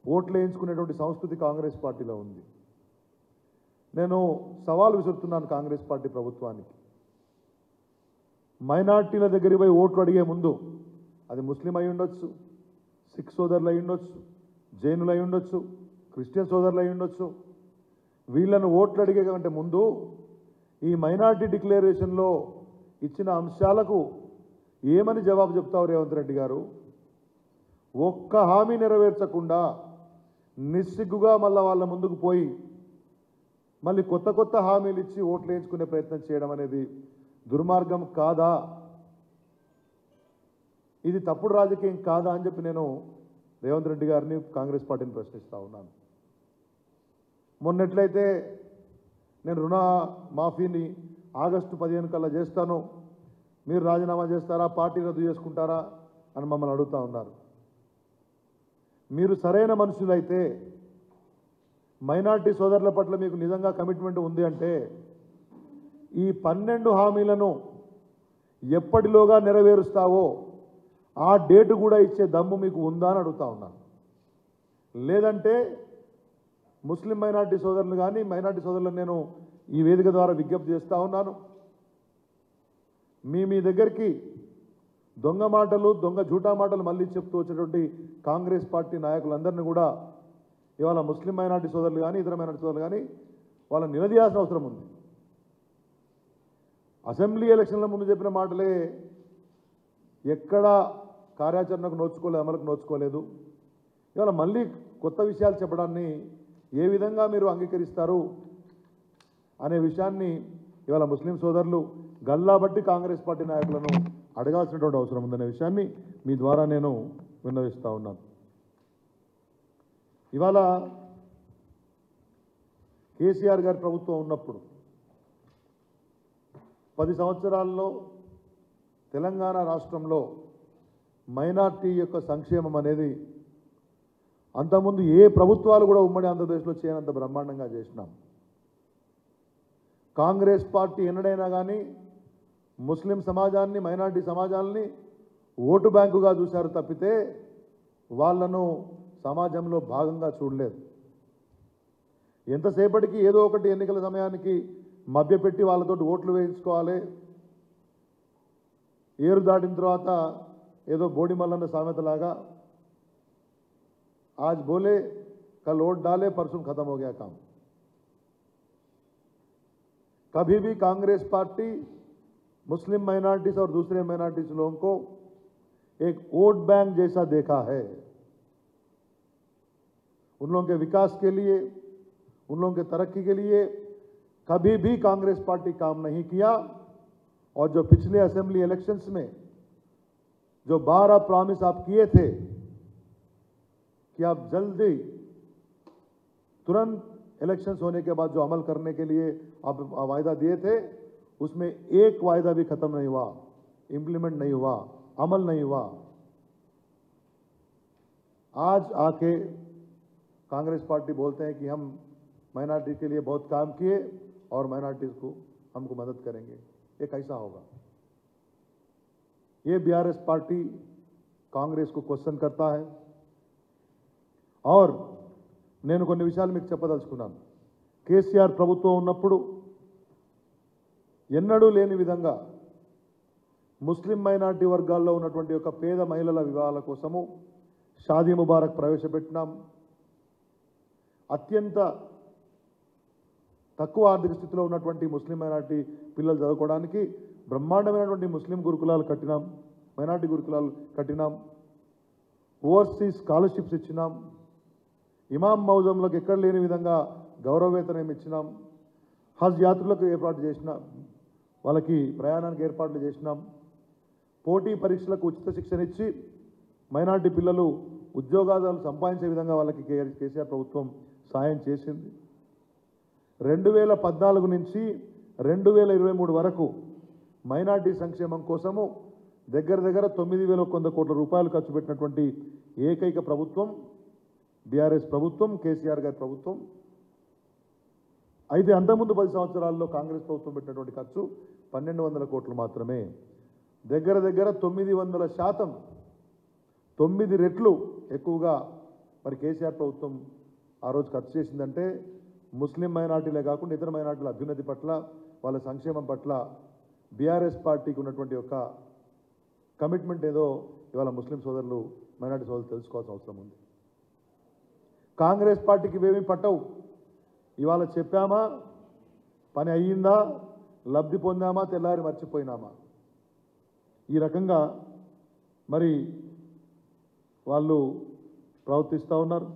ఓట్లు వేయించుకునేటువంటి సంస్కృతి కాంగ్రెస్ పార్టీలో ఉంది నేను సవాల్ విసురుతున్నాను కాంగ్రెస్ పార్టీ ప్రభుత్వానికి మైనార్టీల దగ్గరికి పోయి ఓట్లు అడిగే ముందు అది ముస్లిం అయి ఉండొచ్చు సిక్ సోదరులు అయి ఉండొచ్చు జైనులు అయి ఉండొచ్చు క్రిస్టియన్ సోదరులు అయి ఉండొచ్చు వీళ్ళను ఓట్లు అడిగే కంటే ముందు ఈ మైనార్టీ డిక్లరేషన్లో ఇచ్చిన అంశాలకు ఏమని జవాబు చెప్తావు రేవంత్ రెడ్డి గారు ఒక్క హామీ నెరవేర్చకుండా నిస్సిగ్గుగా మళ్ళా వాళ్ళ ముందుకు పోయి మళ్ళీ కొత్త కొత్త హామీలు ఇచ్చి ఓట్లు వేయించుకునే ప్రయత్నం చేయడం అనేది దుర్మార్గం కాదా ఇది తప్పుడు రాజకీయం కాదా అని చెప్పి నేను రేవంత్ రెడ్డి గారిని కాంగ్రెస్ పార్టీని ప్రశ్నిస్తా ఉన్నాను మొన్నట్లయితే నేను రుణ మాఫీని ఆగస్టు పదిహేను కల్లా చేస్తాను మీరు రాజీనామా చేస్తారా పార్టీ రద్దు చేసుకుంటారా అని మమ్మల్ని అడుగుతా ఉన్నారు మీరు సరైన మనుషులైతే మైనార్టీ సోదరుల పట్ల మీకు నిజంగా కమిట్మెంట్ ఉంది అంటే ఈ పన్నెండు హామీలను ఎప్పటిలోగా నెరవేరుస్తావో ఆ డేటు కూడా ఇచ్చే దమ్ము మీకు ఉందా అని అడుగుతా ఉన్నాను లేదంటే ముస్లిం మైనార్టీ సోదరులు కానీ మైనార్టీ సోదరులను నేను ఈ వేదిక ద్వారా విజ్ఞప్తి చేస్తూ ఉన్నాను మీ మీ దగ్గరికి దొంగ మాటలు దొంగ జూటా మాటలు మళ్ళీ చెప్తూ వచ్చేటువంటి కాంగ్రెస్ పార్టీ నాయకులందరినీ కూడా ఇవాళ ముస్లిం మైనార్టీ సోదరులు కానీ ఇతర మైనార్టీ సోదరులు కానీ వాళ్ళని నిలదీయాల్సిన అవసరం ఉంది అసెంబ్లీ ఎలక్షన్ల ముందు చెప్పిన మాటలే ఎక్కడా కార్యాచరణకు నోచుకోలేదు అమలుకు నోచుకోలేదు ఇవాళ మళ్ళీ కొత్త విషయాలు చెప్పడాన్ని ఏ విధంగా మీరు అంగీకరిస్తారు అనే విషయాన్ని ఇవాళ ముస్లిం సోదరులు గల్లా బట్టి కాంగ్రెస్ పార్టీ నాయకులను అడగాల్సినటువంటి అవసరం ఉందనే విషయాన్ని మీ ద్వారా నేను విన్నవిస్తూ ఉన్నాను ఇవాళ కేసీఆర్ గారి ప్రభుత్వం ఉన్నప్పుడు పది సంవత్సరాల్లో తెలంగాణ రాష్ట్రంలో మైనార్టీ యొక్క సంక్షేమం అనేది అంతకుముందు ఏ ప్రభుత్వాలు కూడా ఉమ్మడి ఆంధ్రప్రదేశ్లో చేయనంత బ్రహ్మాండంగా చేసినాం కాంగ్రెస్ పార్టీ ఎన్నడైనా కానీ ముస్లిం సమాజాన్ని మైనార్టీ సమాజాన్ని ఓటు బ్యాంకుగా చూశారు తప్పితే వాళ్ళను సమాజంలో భాగంగా చూడలేదు ఎంతసేపటికి ఏదో ఒకటి ఎన్నికల సమయానికి మభ్యపెట్టి వాళ్ళతో ఓట్లు వేయించుకోవాలి ఏరు దాటిన తర్వాత ఏదో బోడి మల్లన్న సామెతలాగా आज बोले कल वोट डाले परसों खत्म हो गया काम कभी भी कांग्रेस पार्टी मुस्लिम माइनॉरिटीज और दूसरे माइनॉरिटीज लोगों को एक वोट बैंक जैसा देखा है उन लोगों के विकास के लिए उन लोगों के तरक्की के लिए कभी भी कांग्रेस पार्टी काम नहीं किया और जो पिछले असेंबली इलेक्शंस में जो बारह प्रॉमिस आप किए थे कि आप जल्दी तुरंत इलेक्शंस होने के बाद जो अमल करने के लिए आप वायदा दिए थे उसमें एक वायदा भी खत्म नहीं हुआ इम्प्लीमेंट नहीं हुआ अमल नहीं हुआ आज आके कांग्रेस पार्टी बोलते हैं कि हम माइनॉरिटी के लिए बहुत काम किए और माइनॉरिटीज को हमको मदद करेंगे ये कैसा होगा ये बीआरएस पार्टी कांग्रेस को क्वेश्चन करता है और నేను కొన్ని విషయాలు మీకు చెప్పదలుచుకున్నాను కేసీఆర్ ప్రభుత్వం ఉన్నప్పుడు ఎన్నడూ లేని విధంగా ముస్లిం మైనార్టీ వర్గాల్లో ఉన్నటువంటి ఒక పేద మహిళల వివాహాల కోసము షాదీ ముబారక్ ప్రవేశపెట్టినాం అత్యంత తక్కువ ఆర్థిక స్థితిలో ఉన్నటువంటి ముస్లిం మైనార్టీ పిల్లలు చదువుకోవడానికి బ్రహ్మాండమైనటువంటి ముస్లిం గురుకులాలు కట్టినాం మైనార్టీ గురుకులాలు కట్టినాం ఓవర్సీస్ స్కాలర్షిప్స్ ఇచ్చినాం ఇమాం మౌజంలకు ఎక్కడ లేని విధంగా గౌరవ వేతనం ఇచ్చినాం హజ్ యాత్రలకు ఏర్పాటు చేసినాం వాళ్ళకి ప్రయాణానికి ఏర్పాట్లు చేసినాం పోటీ పరీక్షలకు ఉచిత శిక్షణ ఇచ్చి మైనార్టీ పిల్లలు ఉద్యోగాలు సంపాదించే విధంగా వాళ్ళకి కే- కేసీఆర్ ప్రభుత్వం సాయం చేసింది రెండు వేల పద్నాలుగు నుంచి రెండు వేల ఇరవై మూడు వరకు మైనార్టీ సంక్షేమం కోసము దగ్గర దగ్గర తొమ్మిది వేల వంద కోట్ల రూపాయలు ఖర్చు పెట్టినటువంటి ఏకైక ప్రభుత్వం బీఆర్ఎస్ ప్రభుత్వం కేసీఆర్ గారి ప్రభుత్వం అయితే అంతకుముందు పది సంవత్సరాల్లో కాంగ్రెస్ ప్రభుత్వం పెట్టినటువంటి ఖర్చు పన్నెండు వందల కోట్లు మాత్రమే దగ్గర దగ్గర తొమ్మిది వందల శాతం తొమ్మిది రెట్లు ఎక్కువగా మరి కేసీఆర్ ప్రభుత్వం ఆ రోజు ఖర్చు చేసిందంటే ముస్లిం మైనార్టీలే కాకుండా ఇతర మైనార్టీల అభ్యున్నతి పట్ల వాళ్ళ సంక్షేమం పట్ల బీఆర్ఎస్ పార్టీకి ఉన్నటువంటి యొక్క కమిట్మెంట్ ఏదో ఇవాళ ముస్లిం సోదరులు మైనార్టీ సోదరులు తెలుసుకోవాల్సిన అవసరం ఉంది కాంగ్రెస్ పార్టీకి ఇవేమీ పట్టవు ఇవాళ చెప్పామా పని అయ్యిందా లబ్ధి పొందామా తెల్లారి మర్చిపోయినామా ఈ రకంగా మరి వాళ్ళు ప్రవర్తిస్తూ ఉన్నారు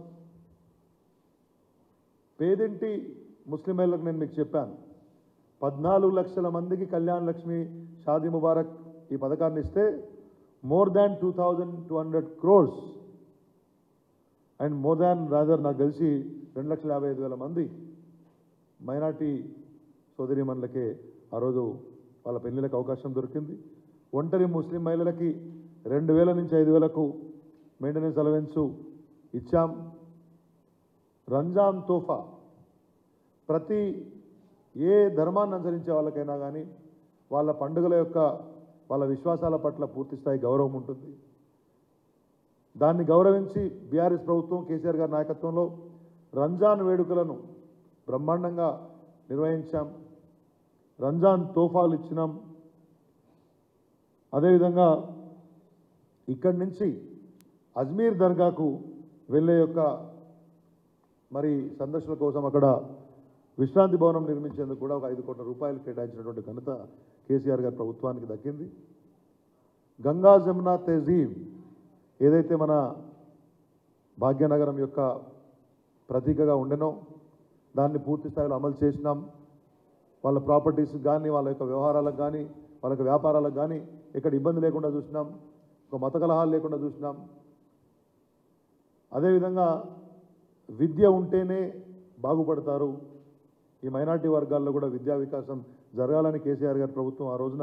పేదింటి ముస్లిం మహిళలకు నేను మీకు చెప్పాను పద్నాలుగు లక్షల మందికి కళ్యాణ్ లక్ష్మి షాదీ ముబారక్ ఈ పథకాన్ని ఇస్తే more than two thousand two hundred crores and more than rather నాకు తెలిసి రెండు లక్షల యాభై ఐదు వేల మంది మైనార్టీ సోదరిమణులకే ఆ రోజు వాళ్ళ పెళ్లిళ్ళకి అవకాశం దొరికింది ఒంటరి ముస్లిం మహిళలకి రెండు వేల నుంచి ఐదు వేలకు మెయింటెనెన్స్ అలవెన్సు ఇచ్చాం రంజాన్ తోఫా ప్రతి ఏ ధర్మాన్ని అనుసరించే వాళ్ళకైనా కానీ వాళ్ళ పండుగల యొక్క వాళ్ళ విశ్వాసాల పట్ల పూర్తి స్థాయి గౌరవం ఉంటుంది దాన్ని గౌరవించి బీఆర్ఎస్ ప్రభుత్వం కేసీఆర్ గారి నాయకత్వంలో రంజాన్ వేడుకలను బ్రహ్మాండంగా నిర్వహించాం రంజాన్ తోఫాలు ఇచ్చినాం అదేవిధంగా ఇక్కడి నుంచి అజ్మీర్ దర్గాకు వెళ్ళే యొక్క మరి సందర్శనల కోసం అక్కడ విశ్రాంతి భవనం నిర్మించేందుకు కూడా ఒక ఐదు కోట్ల రూపాయలు కేటాయించినటువంటి ఘనత కేసీఆర్ గారి ప్రభుత్వానికి దక్కింది గంగా జమునా తెజీమ్ ఏదైతే మన భాగ్యనగరం యొక్క ప్రతీకగా ఉండెనో దాన్ని పూర్తి స్థాయిలో అమలు చేసినాం వాళ్ళ ప్రాపర్టీస్ కానీ వాళ్ళ యొక్క వ్యవహారాలకు కానీ వాళ్ళ యొక్క వ్యాపారాలకు కానీ ఎక్కడ ఇబ్బంది లేకుండా చూసినాం ఒక మత కలహాలు లేకుండా చూసినాం అదేవిధంగా విద్య ఉంటేనే బాగుపడతారు ఈ మైనార్టీ వర్గాల్లో కూడా విద్యా వికాసం జరగాలని కేసీఆర్ గారి ప్రభుత్వం ఆ రోజున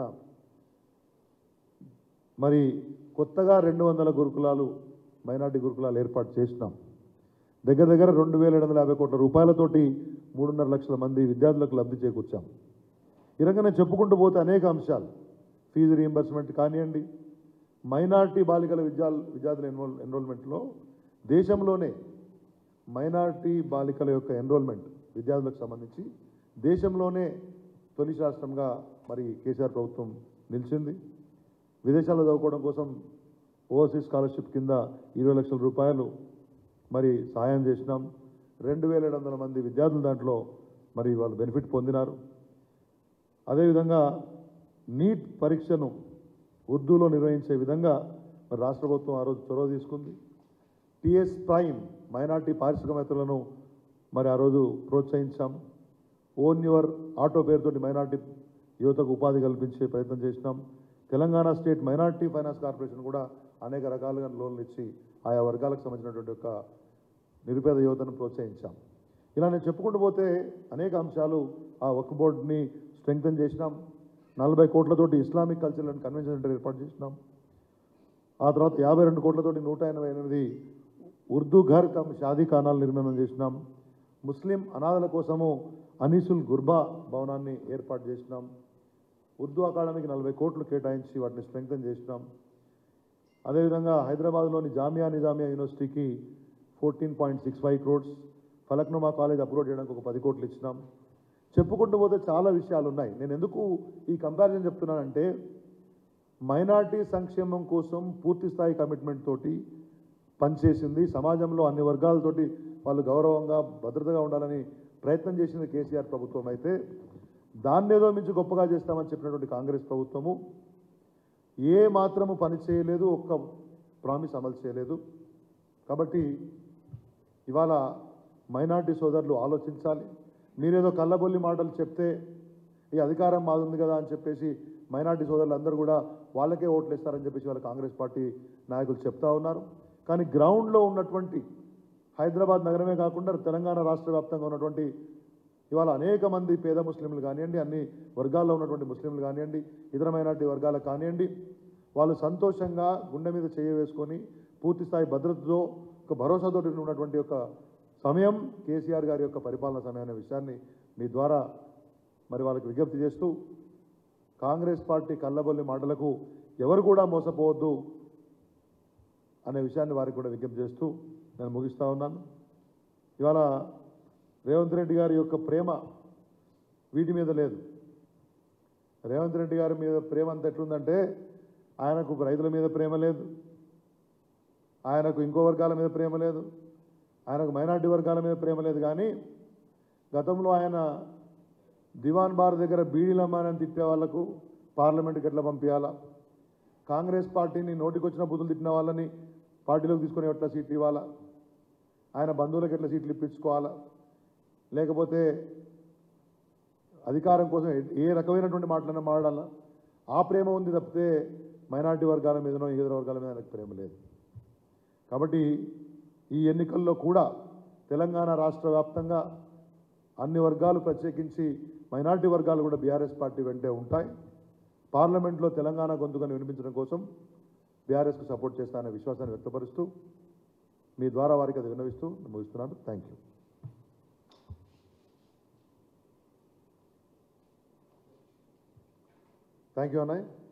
మరి కొత్తగా రెండు వందల గురుకులాలు మైనార్టీ గురుకులాలు ఏర్పాటు చేసినాం దగ్గర దగ్గర రెండు వేల ఏడు వందల యాభై కోట్ల రూపాయలతోటి మూడున్నర లక్షల మంది విద్యార్థులకు లబ్ధి చేకూర్చాం ఈ రకంగా చెప్పుకుంటూ పోతే అనేక అంశాలు ఫీజు రీయింబర్స్మెంట్ కానివ్వండి మైనార్టీ బాలికల విద్యా విద్యార్థుల ఎన్రోల్ ఎన్రోల్మెంట్లో దేశంలోనే మైనార్టీ బాలికల యొక్క ఎన్రోల్మెంట్ విద్యార్థులకు సంబంధించి దేశంలోనే తొలి రాష్ట్రంగా మరి కేసీఆర్ ప్రభుత్వం నిలిచింది విదేశాల్లో చదువుకోవడం కోసం ఓవర్సీస్ స్కాలర్షిప్ కింద ఇరవై లక్షల రూపాయలు మరి సహాయం చేసినాం రెండు వేల ఏడు వందల మంది విద్యార్థులు దాంట్లో మరి వాళ్ళు బెనిఫిట్ పొందినారు అదేవిధంగా నీట్ పరీక్షను ఉర్దూలో నిర్వహించే విధంగా మరి రాష్ట్ర ప్రభుత్వం ఆ రోజు చొరవ తీసుకుంది టిఎస్ ప్రైమ్ మైనార్టీ పారిశ్రామికవేత్తలను మరి ఆ రోజు ప్రోత్సహించాం ఓన్ యువర్ ఆటో పేరుతోటి మైనార్టీ యువతకు ఉపాధి కల్పించే ప్రయత్నం చేసినాం Telangana state minority finance corporation కూడా అనేక రకాలుగా లోన్లు ఇచ్చి ఆయా వర్గాలకు సంబంధించినటువంటి ఒక నిరుపేద యువతను ప్రోత్సహించాం ఇలా నేను చెప్పుకుంటూ పోతే అనేక అంశాలు ఆ వర్క్ బోర్డ్ని స్ట్రెంగ్తన్ చేసినాం నలభై కోట్లతోటి Islamic cultural and convention centre ఏర్పాటు చేసినాం ఆ తర్వాత యాభై రెండు కోట్లతోటి నూట ఎనభై ఎనిమిది ఉర్దూ ఘర్ కమ్ షాదీ ఖానాలు నిర్మాణం చేసినాం ముస్లిం అనాథల కోసము అనీసుల్ గుర్బా భవనాన్ని ఏర్పాటు చేసినాం ఉర్దూ అకాడమీకి నలభై కోట్లు కేటాయించి వాటిని స్ట్రెంగ్తన్ చేసినాం అదేవిధంగా హైదరాబాద్లోని జామియా నిజామియా యూనివర్సిటీకి fourteen point six five crores Falaknuma college approve చేయడానికి ఒక పది కోట్లు ఇచ్చినాం చెప్పుకుంటూ పోతే చాలా విషయాలు ఉన్నాయి నేను ఎందుకు ఈ కంపారిజన్ చెప్తున్నానంటే మైనార్టీ సంక్షేమం కోసం పూర్తి స్థాయి కమిట్మెంట్ తోటి పనిచేసింది సమాజంలో అన్ని వర్గాలతోటి వాళ్ళు గౌరవంగా భద్రతగా ఉండాలని ప్రయత్నం చేసింది కేసీఆర్ ప్రభుత్వం అయితే దాన్ని ఏదో మించి గొప్పగా చేస్తామని చెప్పినటువంటి కాంగ్రెస్ ప్రభుత్వము ఏ మాత్రము పని చేయలేదు ఒక్క ప్రామిస్ అమలు చేయలేదు కాబట్టి ఇవాళ మైనార్టీ సోదరులు ఆలోచించాలి మీరేదో కళ్ళబొల్లి మాటలు చెప్తే ఈ అధికారం మాదుంది కదా అని చెప్పేసి మైనార్టీ సోదరులు అందరూ కూడా వాళ్ళకే ఓట్లు ఇస్తారని చెప్పేసి వాళ్ళ కాంగ్రెస్ పార్టీ నాయకులు చెప్తా ఉన్నారు కానీ గ్రౌండ్లో ఉన్నటువంటి హైదరాబాద్ నగరమే కాకుండా తెలంగాణ రాష్ట్ర వ్యాప్తంగా ఉన్నటువంటి ఇవాళ అనేక మంది పేద ముస్లింలు కానివ్వండి అన్ని వర్గాల్లో ఉన్నటువంటి ముస్లింలు కానివ్వండి ఇతర మైనార్టీ వర్గాలకు కానివ్వండి వాళ్ళు సంతోషంగా గుండె మీద చేయ వేసుకొని పూర్తి స్థాయి భద్రతతో ఒక భరోసాతో ఉన్నటువంటి ఒక సమయం కేసీఆర్ గారి యొక్క పరిపాలన సమయం అనే విషయాన్ని మీ ద్వారా మరి వాళ్ళకి విజ్ఞప్తి చేస్తూ కాంగ్రెస్ పార్టీ కళ్ళబొల్లి మాటలకు ఎవరు కూడా మోసపోవద్దు అనే విషయాన్ని వారికి కూడా విజ్ఞప్తి చేస్తూ నేను ముగిస్తా ఉన్నాను ఇవాళ రేవంత్ రెడ్డి గారి యొక్క ప్రేమ వీటి మీద లేదు రేవంత్ రెడ్డి గారి మీద ప్రేమ అంత ఎట్లుందంటే ఆయనకు రైతుల మీద ప్రేమ లేదు ఆయనకు ఇంకో వర్గాల మీద ప్రేమ లేదు ఆయనకు మైనార్టీ వర్గాల మీద ప్రేమ లేదు కానీ గతంలో ఆయన దివాన్ బార్ దగ్గర బీడీలమ్మానని తిట్టే వాళ్లకు పార్లమెంట్కి ఎట్లా పంపించాలా కాంగ్రెస్ పార్టీని నోటికొచ్చిన బుద్ధులు తిట్టిన వాళ్ళని పార్టీలోకి తీసుకుని ఎట్లా సీట్లు ఇవ్వాలా ఆయన బంధువులకు ఎట్లా సీట్లు ఇప్పించుకోవాలా లేకపోతే అధికారం కోసం ఏ- ఏ రకమైనటువంటి మాటలన్నా మాట్లాడాలా ఆ ప్రేమ ఉంది తప్పితే మైనార్టీ వర్గాల మీదనో ఇతర వర్గాల మీద ఆయనకు ప్రేమ లేదు కాబట్టి ఈ ఎన్నికల్లో కూడా తెలంగాణ రాష్ట్ర వ్యాప్తంగా అన్ని వర్గాలు ప్రత్యేకించి మైనార్టీ వర్గాలు కూడా బీఆర్ఎస్ పార్టీ వెంటే ఉంటాయి పార్లమెంట్లో తెలంగాణ గొంతుకను వినిపించడం కోసం బీఆర్ఎస్కు సపోర్ట్ చేస్తాననే విశ్వాసాన్ని వ్యక్తపరుస్తూ మీ ద్వారా వారికి అది విన్నవిస్తూ ముగిస్తున్నాను థ్యాంక్ యూ థ్యాంక్ యూ అన్నయ్య